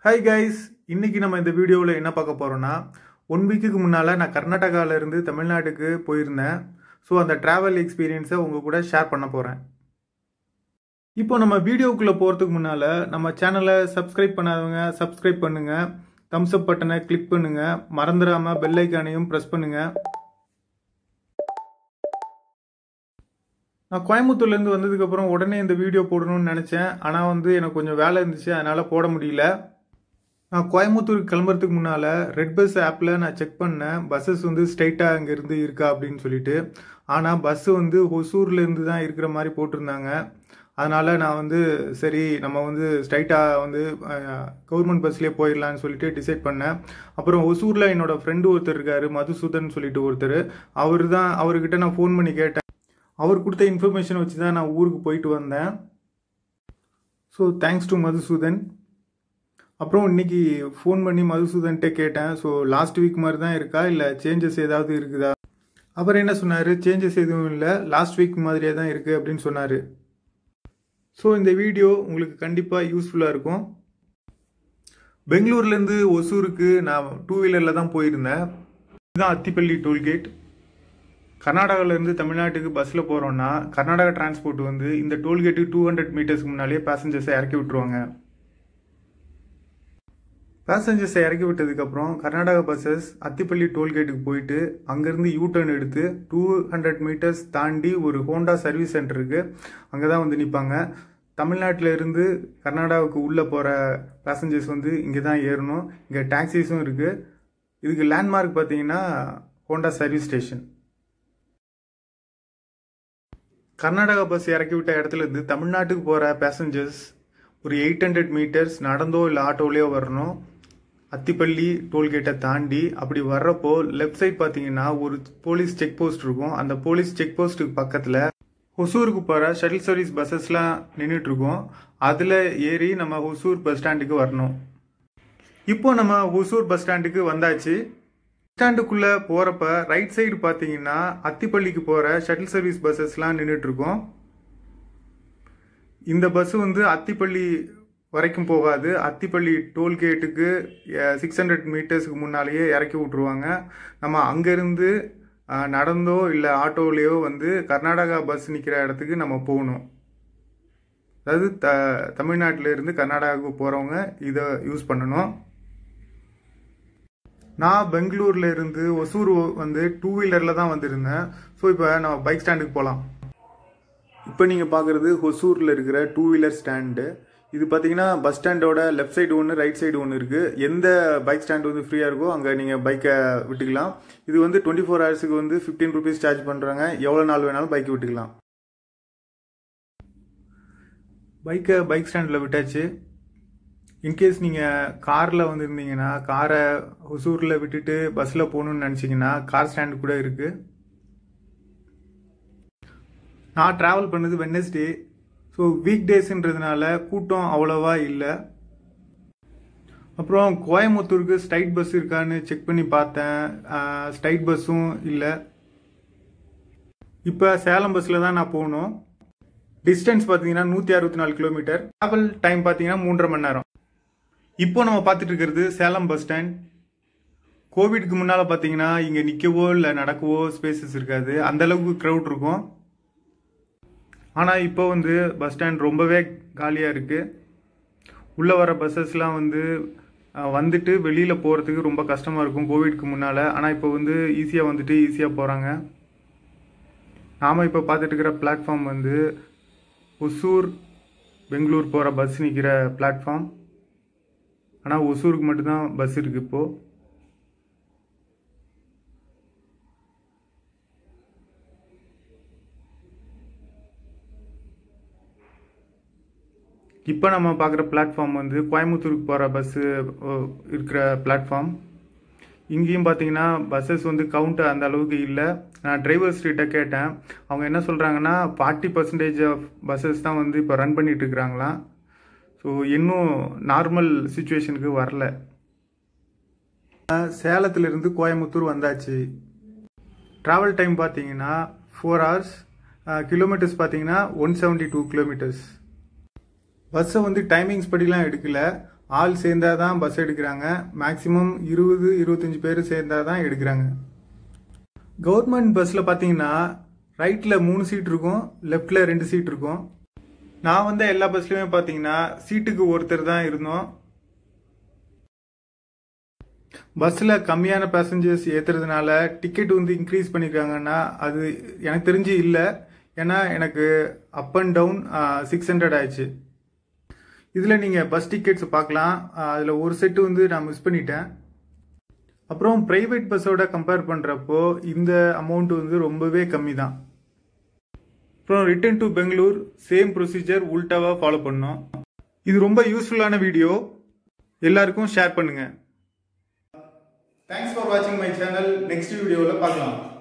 hi guys இன்னைக்கு நம்ம இந்த வீடியோவில் என்ன பார்க்க போகிறோம்னா ஒன் வீக்குக்கு முன்னால் நான் கர்நாடகால இருந்து தமிழ்நாட்டுக்கு போயிருந்தேன் ஸோ அந்த ட்ராவல் எக்ஸ்பீரியன்ஸை உங்கள் கூட ஷேர் பண்ண போகிறேன் இப்போ நம்ம வீடியோக்குள்ளே போகிறதுக்கு முன்னால் நம்ம சேனலை சப்ஸ்கிரைப் பண்ணாதவங்க சப்ஸ்கிரைப் பண்ணுங்கள் தம்ஸ் அப் பட்டனை கிளிக் பண்ணுங்கள் மறந்துடாமல் பெல் ஐக்கானையும் ப்ரெஸ் பண்ணுங்கள் நான் கோயம்புத்தூர்லேருந்து வந்ததுக்கப்புறம் உடனே இந்த வீடியோ போடணும்னு நினச்சேன் ஆனால் வந்து எனக்கு கொஞ்சம் வேலை இருந்துச்சு அதனால் போட முடியல நான் கோயம்புத்தூருக்கு கிளம்புறதுக்கு முன்னால் ரெட் பஸ் ஆப்பில் நான் செக் பண்ணேன் பஸ்ஸஸ் வந்து ஸ்ட்ரைட்டாக அங்கேருந்து இருக்கா அப்படின்னு சொல்லிட்டு ஆனால் பஸ்ஸு வந்து ஒசூர்லேருந்து தான் இருக்கிற மாதிரி போட்டிருந்தாங்க அதனால் நான் வந்து சரி நம்ம வந்து ஸ்ட்ரைட்டாக வந்து கவர்மெண்ட் பஸ்லேயே போயிடலான்னு சொல்லிட்டு டிசைட் பண்ணேன் அப்புறம் ஒசூரில் என்னோட ஃப்ரெண்டு ஒருத்தர் இருக்கார் மதுசூதன் சொல்லிட்டு ஒருத்தர் அவர் தான் அவர்கிட்ட நான் ஃபோன் பண்ணி கேட்டேன் அவர் கொடுத்த இன்ஃபர்மேஷன் வச்சு தான் நான் ஊருக்கு போயிட்டு வந்தேன் ஸோ தேங்க்ஸ் டு மதுசூதன் அப்புறம் இன்னைக்கு ஃபோன் பண்ணி மதுசூதன்ட்டே கேட்டேன் ஸோ லாஸ்ட் வீக் மாதிரி தான் இருக்கா இல்லை சேஞ்சஸ் ஏதாவது இருக்குதா அவர் என்ன சொன்னார் சேஞ்சஸ் எதுவும் இல்லை லாஸ்ட் வீக் மாதிரியே தான் இருக்குது அப்படின்னு சொன்னார் ஸோ இந்த வீடியோ உங்களுக்கு கண்டிப்பாக யூஸ்ஃபுல்லாக இருக்கும் பெங்களூர்லேருந்து ஒசூருக்கு நான் டூ வீலரில் தான் போயிருந்தேன் இதுதான் அத்திப்பள்ளி டோல்கேட் கர்நாடகாவிலேருந்து தமிழ்நாட்டுக்கு பஸ்ஸில் போகிறோன்னா கர்நாடகா டிரான்ஸ்போர்ட் வந்து இந்த டோல்கேட்டுக்கு டூ ஹண்ட்ரட் மீட்டர்ஸ்க்கு முன்னாலே பேசஞ்சர்ஸை இறக்கி விட்டுருவாங்க பேசஞ்சர்ஸை இறக்கி விட்டதுக்கப்புறம் கர்நாடகா பஸ்ஸஸ் அத்திப்பள்ளி டோல்கேட்டுக்கு போயிட்டு அங்கேருந்து யூ டர்ன் எடுத்து டூ ஹண்ட்ரட் மீட்டர்ஸ் தாண்டி ஒரு ஹோண்டா சர்வீஸ் சென்டர் இருக்குது அங்கே தான் வந்து நிற்பாங்க தமிழ்நாட்டில் இருந்து கர்நாடகாவுக்கு உள்ளே போகிற பேசஞ்சர்ஸ் வந்து இங்கே தான் ஏறணும் இங்கே டாக்ஸிஸும் இருக்குது இதுக்கு லேண்ட்மார்க் பார்த்தீங்கன்னா Honda service station Karnataka bus இறக்கி விட்ட இடத்துல இருந்து தமிழ்நாட்டுக்கு போகிற பேசஞ்சர்ஸ் ஒரு எயிட் ஹண்ட்ரட் மீட்டர்ஸ் நடந்தோ இல்லை ஆட்டோலேயோ வரணும் அத்திப்பள்ளி டோல்கேட்டை தாண்டி அப்படி வர்றப்போ லெஃப்ட் சைட் பார்த்தீங்கன்னா ஒரு போலீஸ் செக் போஸ்ட் இருக்கும் அந்த போலீஸ் செக் போஸ்ட்டுக்கு பக்கத்தில் ஒசூருக்கு போகிற ஷட்டில் சர்வீஸ் பஸ்ஸஸ்லாம் நின்றுட்டு இருக்கோம் அதில் ஏறி நம்ம ஒசூர் பஸ் ஸ்டாண்டுக்கு வரணும் இப்போ நம்ம ஒசூர் பஸ் ஸ்டாண்டுக்கு வந்தாச்சு பஸ் ஸ்டாண்டுக்குள்ளே போகிறப்ப ரைட் சைடு பார்த்தீங்கன்னா அத்திப்பள்ளிக்கு போகிற ஷட்டில் சர்வீஸ் பஸ்ஸஸ்லாம் நின்றுட்டு இருக்கோம் இந்த பஸ் வந்து அத்திப்பள்ளி வரைக்கும் போகாது அத்திப்பள்ளி டோல்கேட்டுக்கு சிக்ஸ் ஹண்ட்ரட் மீட்டர்ஸ்க்கு முன்னாலேயே இறக்கி விட்ருவாங்க நம்ம அங்கேருந்து நடந்தோ இல்லை ஆட்டோலேயோ வந்து கர்நாடகா பஸ் நிற்கிற இடத்துக்கு நம்ம போகணும் அதாவது த தமிழ்நாட்டில் இருந்து கர்நாடகாவுக்கு போகிறவங்க இதை யூஸ் பண்ணணும் நான் பெங்களூர்ல இருந்து ஒசூர் வந்து டூ வீலரில் தான் வந்திருந்தேன் ஸோ இப்போ நம்ம பைக் ஸ்டாண்டுக்கு போகலாம் இப்போ நீங்கள் பார்க்குறது ஹொசூரில் இருக்கிற டூ வீலர் ஸ்டாண்டு இது பார்த்தீங்கன்னா பஸ் ஸ்டாண்டோட லெஃப்ட் சைடு ஒன்று ரைட் சைடு ஒன்று இருக்குது எந்த பைக் ஸ்டாண்ட் வந்து ஃப்ரீயாக இருக்கோ அங்கே நீங்கள் பைக்கை விட்டுக்கலாம் இது வந்து டுவெண்ட்டி ஃபோர் ஹவர்ஸுக்கு வந்து ஃபிஃப்டீன் ருபீஸ் சார்ஜ் பண்ணுறாங்க எவ்வளோ நாள் வேணாலும் பைக்கை விட்டுக்கலாம் பைக்கை பைக் ஸ்டாண்டில் விட்டாச்சு இன்கேஸ் நீங்கள் காரில் வந்திருந்தீங்கன்னா காரை ஹொசூரில் விட்டுட்டு பஸ்ஸில் போகணுன்னு நினச்சிங்கன்னா கார் ஸ்டாண்டு கூட இருக்குது நான் ட்ராவல் பண்ணது வெட்னஸ்டே ஸோ வீக் டேஸ்ன்றதுனால கூட்டம் அவ்வளோவா இல்லை அப்புறம் கோயம்புத்தூருக்கு ஸ்ட்ரைட் பஸ் இருக்கான்னு செக் பண்ணி பார்த்தேன் ஸ்ட்ரைட் பஸ்ஸும் இல்லை இப்போ சேலம் பஸ்ஸில் தான் நான் போகணும் டிஸ்டன்ஸ் பார்த்தீங்கன்னா நூற்றி அறுபத்தி நாலு கிலோமீட்டர் ட்ராவல் டைம் பார்த்தீங்கன்னா மூன்றரை மணி நேரம் இப்போ நம்ம பார்த்துட்டு இருக்கிறது சேலம் பஸ் ஸ்டாண்ட் கோவிட்க்கு முன்னால் பார்த்தீங்கன்னா இங்கே நிற்கவோ இல்லை நடக்கவோ ஸ்பேசஸ் இருக்காது அந்தளவுக்கு க்ரௌட் இருக்கும் ஆனால் இப்போ வந்து பஸ் ஸ்டாண்ட் ரொம்பவே காலியாக இருக்குது உள்ளே வர பஸ்ஸஸ்லாம் வந்து வந்துட்டு வெளியில் போகிறதுக்கு ரொம்ப கஷ்டமாக இருக்கும் கோவிட்க்கு முன்னால் ஆனால் இப்போ வந்து ஈஸியாக வந்துட்டு ஈஸியாக போகிறாங்க நாம் இப்போ பார்த்துட்டு இருக்கிற பிளாட்ஃபார்ம் வந்து ஒசூர் பெங்களூர் போகிற பஸ் நிற்கிற பிளாட்ஃபார்ம் ஆனால் ஒசூருக்கு மட்டும்தான் பஸ் இருக்குது இப்போது இப்போ நம்ம பார்க்குற பிளாட்ஃபார்ம் வந்து கோயம்புத்தூருக்கு போகிற பஸ்ஸு இருக்கிற பிளாட்ஃபார்ம் இங்கேயும் பார்த்தீங்கன்னா பஸ்ஸஸ் வந்து கவுண்ட் அந்த அளவுக்கு இல்லை நான் டிரைவர்ஸ்கிட்ட கேட்டேன் அவங்க என்ன சொல்கிறாங்கன்னா ஃபார்ட்டி பர்சன்டேஜ் ஆஃப் பஸ்ஸஸ் தான் வந்து இப்போ ரன் பண்ணிட்டு இருக்கிறாங்களாம் ஸோ இன்னும் நார்மல் சுச்சுவேஷனுக்கு வரல சேலத்திலிருந்து கோயம்புத்தூர் வந்தாச்சு ட்ராவல் டைம் பார்த்தீங்கன்னா ஃபோர் ஹவர்ஸ் கிலோமீட்டர்ஸ் பார்த்தீங்கன்னா ஒன் செவன்ட்டி டூ கிலோமீட்டர்ஸ் பஸ்ஸை வந்து டைமிங்ஸ் படிலாம் எடுக்கல ஆள் சேர்ந்தா தான் பஸ் எடுக்கிறாங்க மேக்ஸிமம் இருபது இருபத்தஞ்சி பேர் சேர்ந்தா தான் எடுக்கிறாங்க கவர்மெண்ட் பஸ்ஸில் பார்த்தீங்கன்னா ரைட்டில் மூணு சீட் இருக்கும் லெஃப்டில் ரெண்டு சீட் இருக்கும் நான் வந்த எல்லா பஸ்லையுமே பார்த்தீங்கன்னா சீட்டுக்கு ஒருத்தர் தான் இருந்தோம் பஸ்ஸில் கம்மியான பேசஞ்சர்ஸ் ஏற்றுறதுனால டிக்கெட் வந்து இன்க்ரீஸ் பண்ணியிருக்காங்கன்னா அது எனக்கு தெரிஞ்சு இல்லை ஏன்னா எனக்கு up and down six hundred ஆயிடுச்சு இதில் நீங்கள் பஸ் டிக்கெட்ஸ் பார்க்கலாம் அதில் ஒரு செட்டு வந்து நான் மிஸ் பண்ணிட்டேன் அப்புறம் ப்ரைவேட் பஸ்ஸோட கம்பேர் பண்ணுறப்போ இந்த அமௌண்ட் வந்து ரொம்பவே கம்மி தான் அப்புறம் return to Bangalore same procedure உல்டாவாக ஃபாலோ பண்ணோம் இது ரொம்ப யூஸ்ஃபுல்லான வீடியோ எல்லாருக்கும் ஷேர் பண்ணுங்கள் தேங்க்ஸ் ஃபார் வாட்சிங் மை சேனல் நெக்ஸ்ட் வீடியோவில் பார்க்கலாம்